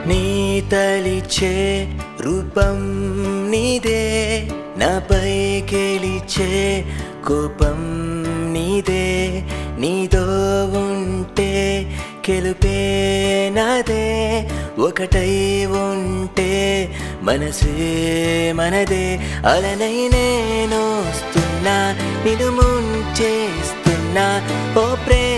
నీ తలిచే రూపం నీదే నాపై గెలిచే కోపం నీదే నీదో ఉంటే గెలుపే నాదే ఒకటై ఉంటే మనసే మనదే అలనై నేను వస్తున్నా నిన్ను ముంచేస్తున్నా ఓ ప్రేమ